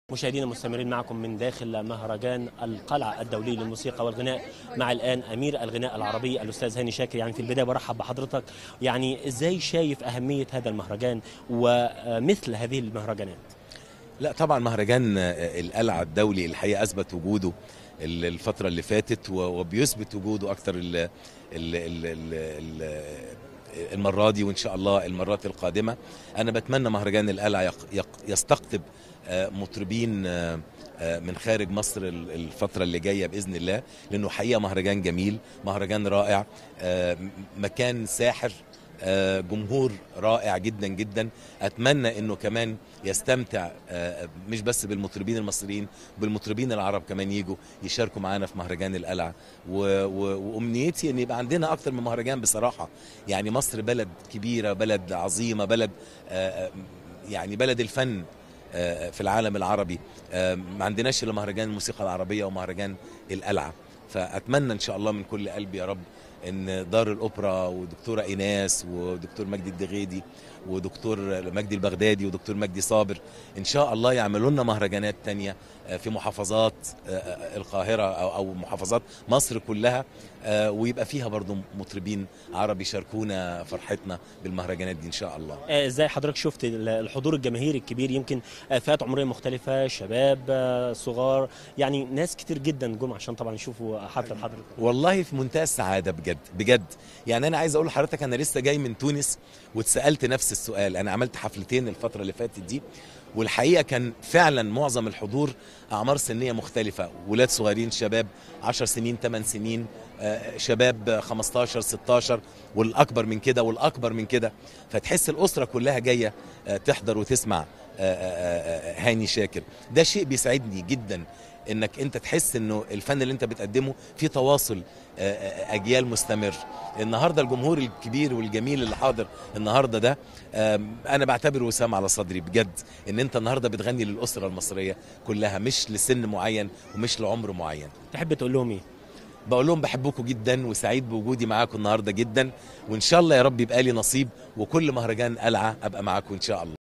مشاهدينا مستمرين معكم من داخل مهرجان القلعة الدولي للموسيقى والغناء مع الآن أمير الغناء العربي الأستاذ هاني شاكر يعني في البداية برحب بحضرتك يعني إزاي شايف أهمية هذا المهرجان ومثل هذه المهرجانات لا طبعا مهرجان القلعة الدولي الحقيقة أثبت وجوده الفترة اللي فاتت وبيثبت وجوده أكتر ال ال ال ال ال المرة دي وإن شاء الله المرات القادمة أنا بتمنى مهرجان القلعة يستقطب مطربين من خارج مصر الفترة اللي جاية بإذن الله لأنه حقيقة مهرجان جميل مهرجان رائع مكان ساحر جمهور رائع جدا جدا اتمنى انه كمان يستمتع مش بس بالمطربين المصريين بالمطربين العرب كمان يجوا يشاركوا معانا في مهرجان القلعه وامنيتي ان يبقى عندنا اكتر من مهرجان بصراحه يعني مصر بلد كبيره بلد عظيمه بلد يعني بلد الفن في العالم العربي ما عندناش الا مهرجان الموسيقى العربيه ومهرجان القلعه فاتمنى ان شاء الله من كل قلبي يا رب ان دار الاوبرا ودكتوره ايناس ودكتور مجدي الدغيدي ودكتور مجدي البغدادي ودكتور مجدي صابر ان شاء الله يعملوا لنا مهرجانات تانية في محافظات القاهره او محافظات مصر كلها ويبقى فيها برضو مطربين عرب يشاركونا فرحتنا بالمهرجانات دي ان شاء الله ازاي حضرتك شفت الحضور الجماهيري الكبير يمكن فئات عمريه مختلفه شباب صغار يعني ناس كتير جدا جم عشان طبعا يشوفوا حفله حضرتك والله في منتهى السعاده بجد بجد يعني انا عايز اقول لحضرتك انا لسه جاي من تونس واتسالت نفس السؤال انا عملت حفلتين الفتره اللي فاتت دي والحقيقه كان فعلا معظم الحضور اعمار سنيه مختلفه ولاد صغيرين شباب 10 سنين 8 سنين شباب 15 16 والاكبر من كده والاكبر من كده فتحس الاسره كلها جايه تحضر وتسمع هاني شاكر ده شيء بيسعدني جدا انك انت تحس انه الفن اللي انت بتقدمه في تواصل اجيال مستمر النهارده الجمهور الكبير والجميل اللي حاضر النهارده ده انا بعتبره وسام على صدري بجد ان انت النهارده بتغني للاسره المصريه كلها مش لسن معين ومش لعمر معين تحب تقول لهم ايه بقول لهم بحبكم جدا وسعيد بوجودي معاكم النهارده جدا وان شاء الله يا رب يبقى لي نصيب وكل مهرجان قلعه ابقى معاكم ان شاء الله